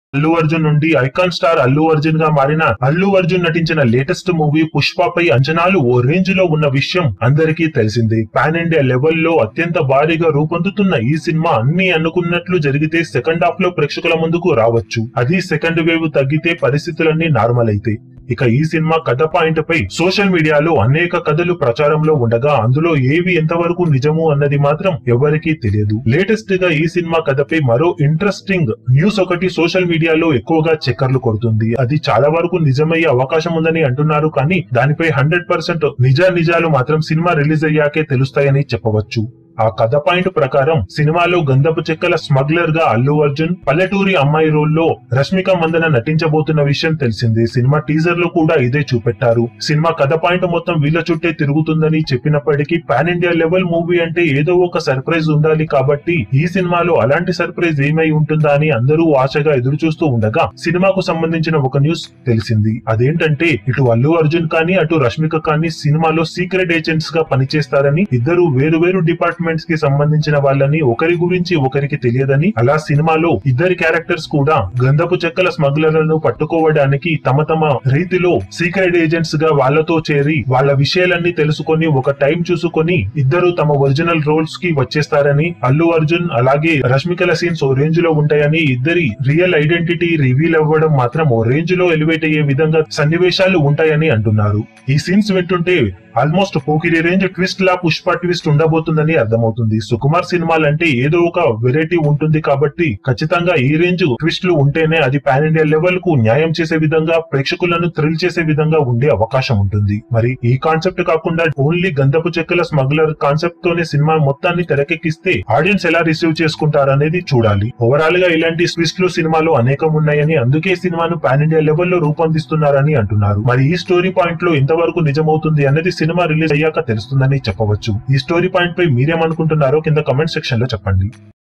అల్లు అర్జున్ నుండి icon star Allu Arjun గా మారిన అల్లు అర్జున్ నటించిన లేటెస్ట్ మూవీ పుష్పపై అంచనాలు ఓ రేంజ్ లో ఉన్న విషయం అందరికీ తెలిసిందే పాన్ ఇండియా లెవెల్లో అత్యంత భారీగా రూపొందుతున్న ఈ సినిమా అన్ని అనుకున్నట్లు జరిగితే సెకండ్ హాఫ్ లో ప్రేక్షకుల ముందుకు రావచ్చు అది సెకండ్ వేవ్ తగ్గితే పరిస్థితులన్నీ నార్మల్ అయితే ఇక ఈ సినిమా కథ పాయింట్ పై సోషల్ మీడియాలో అనేక కథలు ప్రచారంలో ఉండగా అందులో ఏవి ఎంతవరకు నిజము అన్నది మాత్రం ఎవరికీ తెలియదు లేటెస్ట్ గా ఈ సినిమా కథపై మరో ఇంట్రెస్టింగ్ న్యూస్ ఒకటి సోషల్ మీడియాలో ఎక్కువగా చక్కర్లు కొడుతుంది అది చాలా వరకు నిజమయ్యే అవకాశం ఉందని అంటున్నారు కానీ దానిపై హండ్రెడ్ పర్సెంట్ నిజ నిజాలు మాత్రం సినిమా రిలీజ్ అయ్యాకే తెలుస్తాయని చెప్పవచ్చు ఆ కథ పాయింట్ ప్రకారం సినిమాలో గంధపు చెక్కల స్మగ్లర్ గా అల్లు అర్జున్ పల్లెటూరి అమ్మాయి రోల్లో రష్మిక మందన నటించబోతున్న విషయం తెలిసింది సినిమా టీజర్ లో కూడా ఇదే చూపెట్టారు సినిమా కథ పాయింట్ మొత్తం వీళ్ళ చుట్టే తిరుగుతుందని చెప్పినప్పటికీ పాన్ ఇండియా లెవెల్ మూవీ అంటే ఏదో ఒక సర్ప్రైజ్ ఉండాలి కాబట్టి ఈ సినిమాలో అలాంటి సర్ప్రైజ్ ఏమై ఉంటుందా అని అందరూ ఆశగా ఎదురు చూస్తూ ఉండగా సినిమాకు సంబంధించిన ఒక న్యూస్ తెలిసింది అదేంటంటే ఇటు అల్లు అర్జున్ కానీ అటు రష్మిక కానీ సినిమాలో సీక్రెట్ ఏజెంట్స్ గా పనిచేస్తారని ఇద్దరు వేరు వేరు డిపార్ట్మెంట్స్ కి సంబంధించిన వాళ్ళని ఒకరి గురించి ఒకరికి తెలియదని అలా సినిమాలో ఇద్దరి క్యారెక్టర్స్ కూడా గంధపు చెక్కల స్మగ్లర్లను పట్టుకోవడానికి తమ తమ రీతిలో సీక్రెట్ ఏజెంట్స్ గా వాళ్ళతో చేరి వాళ్ళ విషయాలన్నీ తెలుసుకొని ఒక టైం చూసుకొని ఇద్దరు తమ ఒరిజినల్ రోల్స్ కి వచ్చేస్తారని అల్లు అర్జున్ అలాగే రష్మికల సీన్స్ ఓ రేంజ్ లో ఉంటాయని ఇద్దరి రియల్ ఐడెంటిటీ రివీల్ అవ్వడం మాత్రం ఓ రేంజ్ లో ఎలివేట్ అయ్యే విధంగా సన్నివేశాలు ఉంటాయని అంటున్నారు ఈ సీన్స్ వింటుంటే ఆల్మోస్ట్ పోకిరి రేంజ్ ట్విస్ట్ లా పుష్ప ట్విస్ట్ ఉండబోతుందని అర్థమవుతుంది సుకుమార్ సినిమాలంటే ఏదో ఒక వెరైటీ ఉంటుంది కాబట్టి ఖచ్చితంగా ఈ రేంజ్ ట్విస్ట్లు ఉంటేనే అది పాన్ ఇండియా లెవెల్ కు న్యాయం చేసే విధంగా ప్రేక్షకులను థ్రిల్ చేసే విధంగా ఉండే అవకాశం ఉంటుంది మరి ఈ కాన్సెప్ట్ కాకుండా ఓన్లీ గంధపు చెక్కల స్మగ్లర్ కాన్సెప్ట్ తోనే సినిమా మొత్తాన్ని తెరకెక్కిస్తే ఆడియన్స్ ఎలా రిసీవ్ చేసుకుంటారనేది చూడాలి ఓవరాల్ గా ఇలాంటి ట్విస్ట్లు సినిమాలో అనేకం ఉన్నాయని అందుకే సినిమాను పాన్ ఇండియా లెవెల్లో రూపొందిస్తున్నారని అంటున్నారు మరి ఈ స్టోరీ పాయింట్ లో ఎంతవరకు నిజమవుతుంది అనేది సినిమా రిలీజ్ అయ్యాక తెలుస్తుందని చెప్పవచ్చు ఈ స్టోరీ పాయింట్ పై మీరేమనుకుంటున్నారో కింద కమెంట్ సెక్షన్ లో చెప్పండి